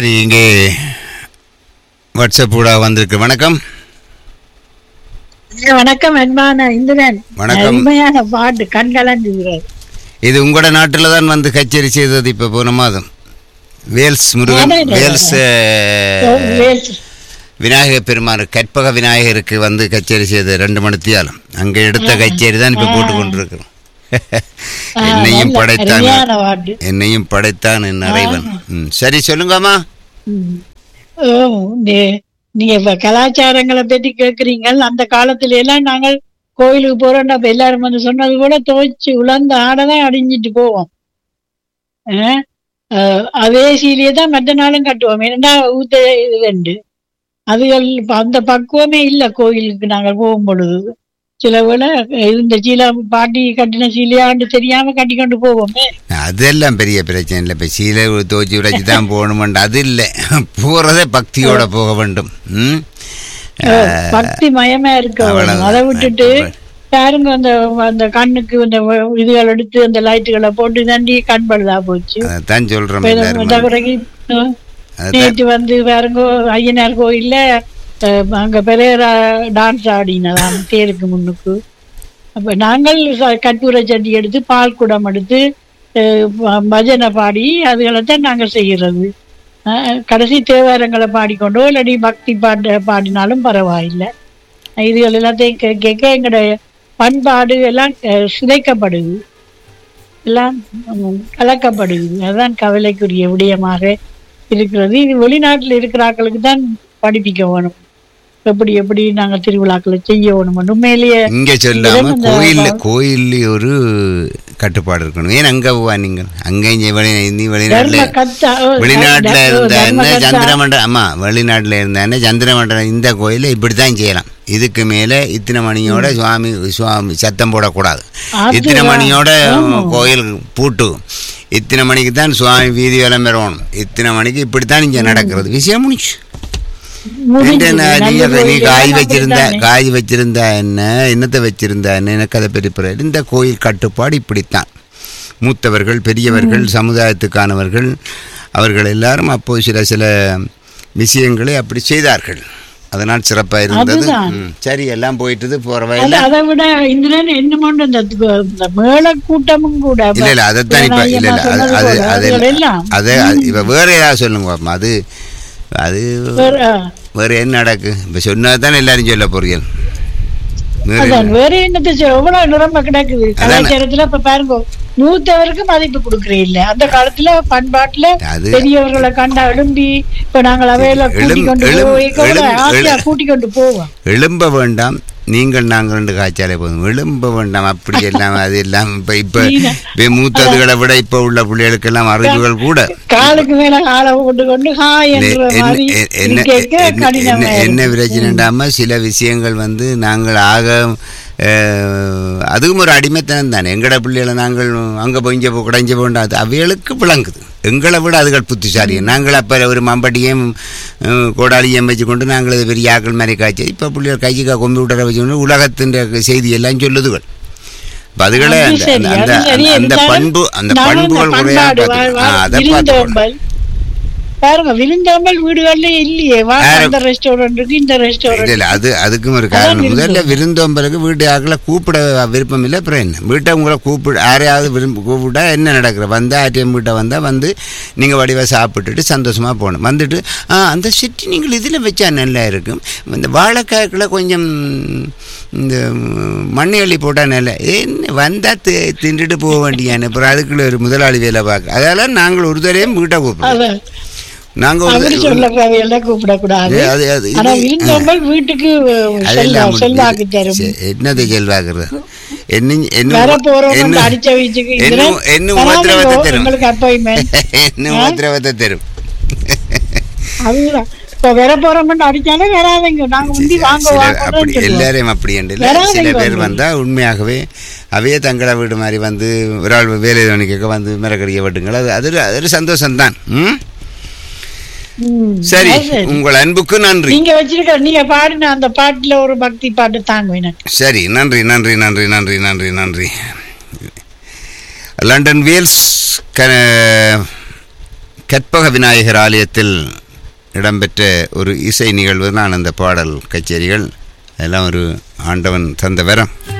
இங்கே வாட்ஸ்அப் கூட வந்திருக்கு வணக்கம் ஐயா, வணக்கம் அன்பான இந்திரன் வணக்கம். அருமையான பாட்டு கண் கலங்குகிறது இது உங்களோட நாட்டில் தான் வந்து கச்சேரி செய்தது இப்போ போன மாதம் வேல்ஸ் முருகன் ஆமா, வேல்ஸ் அஹ், வேல்- விநாயகர் பெருமாள் கற்பக விநாயகருக்கு வந்து கச்சேரி செய்தது ரெண்டு மணித்தியாலும் அங்கே எடுத்த கச்சேரி தான் இப்போ போட்டு கொண்டிருக்கிறோம் ஆ, என்னையும் நல்ல படைத்தான் அருமையான பாட்டு என்னையும் படைத்தான் என் இறைவன் ம், சரி சொல்லுங்கம்மா ம். ஓ, நீ- நீங்க இப்ப கலாச்சாரங்களை பத்தி கேக்குறீங்க அந்த காலத்துல எல்லாம் நாங்கள் கோயிலுக்கு போறோம் அப்ப எல்லாரும் வந்து சொன்னது கூட துவைச்சு உலர்ந்த ஆடைதான் அடிஞ்சிட்டு போவோம் ஆ? அஹ், அதே சீலையை தான் மற்ற நாளும் கட்டுவோம் ஏன்னா ஊத்த இது ரெண்டு அதுகள் இப்ப அந்த பக்குவமே இல்ல கோயிலுக்கு நாங்கள் போகும் பொழுது சில வேளை இந்த சீலை பாட்டி கட்டின சீலையாண்டு தெரியாம கட்டி கொண்டு போவோமே அதெல்லாம் பெரிய பிரச்சனை இல்லை இப்போ சீலை துவச்சி உடைச்சி தான் போகணுமெண்டு அது இல்லை போகிறதே பக்தியோட போக வேண்டும் ம் பக்தி மயமா இருக்க வேணும். அவ்வளவுதான். அதை விட்டுட்டு பாருங்க அந்த அந்த கண்ணுக்கு இந்த வ- இதுகள் எடுத்து அந்த லைட்டுகளை போட்டு தாண்டி கண் பழுதா போச்சு அதைத்தான் சொல்கிறோம் இப்ப எல்லாரும் இந்த பிறகு, அஹ், அதான் நேற்று வந்து பாருங்க ஐயனார் கோயில்ல அஹ், அங்க பெரிய டான்ஸ் ஆடினதாம் தேருக்கு முன்னுக்கு அப்ப நாங்கள் ச- கற்பூர சட்டி எடுத்து பால் குடம் எடுத்து அஹ், ப- பஜனை பாடி அதுகளைத்தான் நாங்கள் செய்கிறது அஹ், கடைசி தேவாரங்களை பாடிக்கொண்டோ இல்லாட்டி பக்தி பாட்டு பாடினாலும் பரவாயில்லை இதுகள் எல்லாத்தையும் கே- கேட்க எங்களோட பண்பாடு எல்லாம் அஹ், சிதைக்கப்படுது எல்லாம் உம், கலக்கப்படுது அதுதான் கவலைக்குரிய விடயமாக இருக்கிறது இது வெளிநாட்டில் இருக்கிற ஆட்களுக்கு தான் படிப்பிக்க வேணும் எப்படி எப்படி நாங்க திருவிழாக்களை செய்ய வேணும் உண்மையிலேயே இங்கே சொல்லாம இந்த கோயில் கோயில்ல ஒரு கட்டுப்பாடு இருக்கணும் ஏன் அங்க போவா நீங்கள் அங்கேயும் வெளி நீ வெளிநாட்டுல தர்ம கத்தா ஓ, வெளிநாட்டுல தர்ம இருந்த என்ன கத்தா. சந்திரமண்டலம் ஆமா வெளிநாட்டுல இருந்த என்ன சந்திரமண்டலம் இந்த கோயில இப்படித்தான் செய்யலாம் இதுக்கு மேல இத்தனை மணியோட சுவாமி சுவாமி சத்தம் போடக்கூடாது அதுதான். இத்தனை மணியோட ஆமா. கோயில் பூட்டு இத்தனை மணிக்கு தான் சுவாமி வீதி விளம்பரம் இத்தனை மணிக்கு இப்படித்தான் இங்க நடக்கிறது விஷயம் முடிச்சு முடிஞ்சுது. என்ன, நீ நல்ல அதை- நீ கோயில் காய் எல்லாம் வச்சிருந்த அப்படித்தானே. காய் வச்சிருந்தா என்ன என்னத்தை வச்சிருந்தா என்ன எனக்கு அதை பெரிய இந்த கோயில் கட்டுப்பாடு இப்படித்தான் மூத்தவர்கள் பெரியவர்கள் சமுதாயத்துக்கானவர்கள் அவர்கள் எல்லாரும் அப்போ சில சில விஷயங்களை அப்படி செய்தார்கள் அதனால் சிறப்பாக இருந்தது அதுதான். ம், சரி எல்லாம் போயிட்டது போற அது வயல அதை விட இந்திரன் என்னமோ இந்த இந்த மேள கூட்டமும் கூட இல்ல இல்ல அதைத்தான் இப்ப இல்ல இல்ல அது அது அது அதுகள் எல்லாம் அது அது- இப்ப வேற ஏதாவது சொல்லுங்க பாப்போம். அது அது வேற- ஆ. வேற என்ன நடக்கு இப்ப சொன்னதுதான் எல்லாரும் சொல்ல போறீர்கள் வேற அதான் வேற என்னத்தை சொல்ல எவ்வளவு நிரம்ப கிடக்குது அதான். கலாச்சாரத்துல இப்ப பாருங்க மூத்தவருக்கு மதிப்பு கொடுக்கறே இல்ல அந்த காலத்துல பண்பாட்டுல அது- பெரியவர்களை கண்டா எழும்பி இப்ப நாங்கள் அவையில எழும்- கூட்டிக் கொண்டு எழும்- போய் கூட எழும்- ஆசையா எழு- கூட்டிக் கொண்டு போவோம் எழும்ப வேண்டாம் நீங்கள் நாங்கள் ரெண்டு காய்ச்சாலே போதும் எழும்ப வேண்டாம் அப்படி எல்லாம் அது எல்லாம் இப்ப இப்ப நீங்க- இப்ப மூத்ததுகளை விட இப்ப உள்ள பிள்ளைகளுக்கெல்லாம் அறிவுகள் கூட காலுக்கு மேல காலை போட்டு கொண்டு ஹாய் இல்ல, என்ற என்ன மாதிரி எ- என்ன கேட்க என்ன- கடினமா என்ன- என்ன இருக்கு. பிரச்சனைண்டாம சில விஷயங்கள் வந்து நாங்கள் ஆக அஹ், அதுவும் ஒரு அடிமைத்தனம் தானே எங்கட பிள்ளைகளை நாங்கள் அங்கே போய் இங்கே போ குடைஞ்ச போண்டா அது அவைகளுக்கு விளங்குது எங்களை விட அதுகள் புத்திசாலி நாங்கள் அப்போ ஒரு மம்பட்டியும் அஹ், கோடாலியும் வச்சுக்கொண்டு நாங்கள் இது பெரிய ஆக்கள் மாதிரி காய்ச்சி இப்போ பிள்ளைகள் கைக்கு கம்ப்யூட்டரை வச்சுக்கொண்டு உலகத்தின் செய்தி எல்லாம் சொல்லுதுகள் அப்ப அதுகளை அது அந்த- சரி, அந்த அது சரி, அந்த இருந்தாலும் பண்பு அந்த நானும் இந்த பண்புகள் குறையா பண்பாடு, பார்த்து வா- வா- அதை பார்த்து விருந்தோம்பல். பாருங்க விருந்தோம்பல் வீடுகள்ல இல்லையே வா யாரு- அந்த ரெஸ்டாரண்ட் இருக்கு இந்த இல்ல ரெஸ்டாரண்ட் இல்ல அது அதுக்கும் ஒரு அதான் காரணம் முதல்ல விருந்தோம்பல். விருந்தோம்பலுக்கு வீட்டு ஆக்களை கூப்பிட விருப்பம் இல்லை அப்புறம் என்ன வீட்டை உங்களை கூப்பிட யாரையாவது விரும்ப கூப்பிட்டா என்ன நடக்கிற வந்தா ஆர்டிஎம் வீட்டை வந்தா வந்து நீங்க வடிவா சாப்பிட்டுட்டு சந்தோஷமா போகணும் வந்துட்டு ஆ அந்த சிட்டி நீங்கள் இதில் வச்சா நல்லா இருக்கும் இந்த வாழைக்காய்க்குள்ள கொஞ்சம் இந்த மண்ணி அள்ளி போட்டால் நல்லா என்ன வந்தா தி தின்றுட்டு போக வேண்டியானு அப்புறம் அதுக்குள்ள ஒரு முதலாளி வேலை பார்க்க அதெல்லாம் நாங்கள் ஒரு தரையும் வீட்டை கூப்பிடுவோம் அதான் நாங்கள் ஒரு அப்படி தடவை- சொல்ல தேவையெல்லாம் கூப்பிடக்கூடாது அது- அது- அது- ஆனா இது- விருந்தோம்பல் வீட்டுக்கு செல்வா அதெல்லாம் செல்வாக்கு தரும் சரி, என்னது செல்வாக்குறது என்ன என்ன வர போறோம் என்ன- அடிச்ச வீச்சுக்கு என்ன என்ன உபத்திரவத்தை தரும் உங்களுக்கு அப்பாயின்மெண்ட் என்ன உபத்திரவத்தை தரும் அதுதான் இப்ப வர போறோம்னு அடிச்சாலும் வராதுங்க நாங்க முந்தி வாங்க சில வாங்கன்னு அப்படி சொல்லுவோம். எல்லாரையும் அப்படி என்று இல்லை. வராதீங்க சில பேர் வந்து. வந்தா உண்மையாகவே அவையே தங்கள வீடு மாதிரி வந்து ஒரு ஆள் வேலை கேட்க வந்து மிரக்கடிய வெட்டுங்கள் அது அது ஒரு- அது ஒரு சந்தோஷம்தான் ம் ம், சரி அது சரி. உங்கள் அன்புக்கு நன்றி நீங்க வச்சிருக்க நீங்க பாடின அந்த பாட்டுல ஒரு பக்தி பாட்டு தாங்க எனக்கு சரி நன்றி நன்றி நன்றி நன்றி நன்றி நன்றி லண்டன் வேல்ஸ் க கற்பக விநாயகர் ஆலயத்தில் இடம்பெற்ற ஒரு இசை நிகழ்வு தான் அந்த பாடல் கச்சேரிகள் அதெல்லாம் ஒரு ஆண்டவன் தந்த வரம்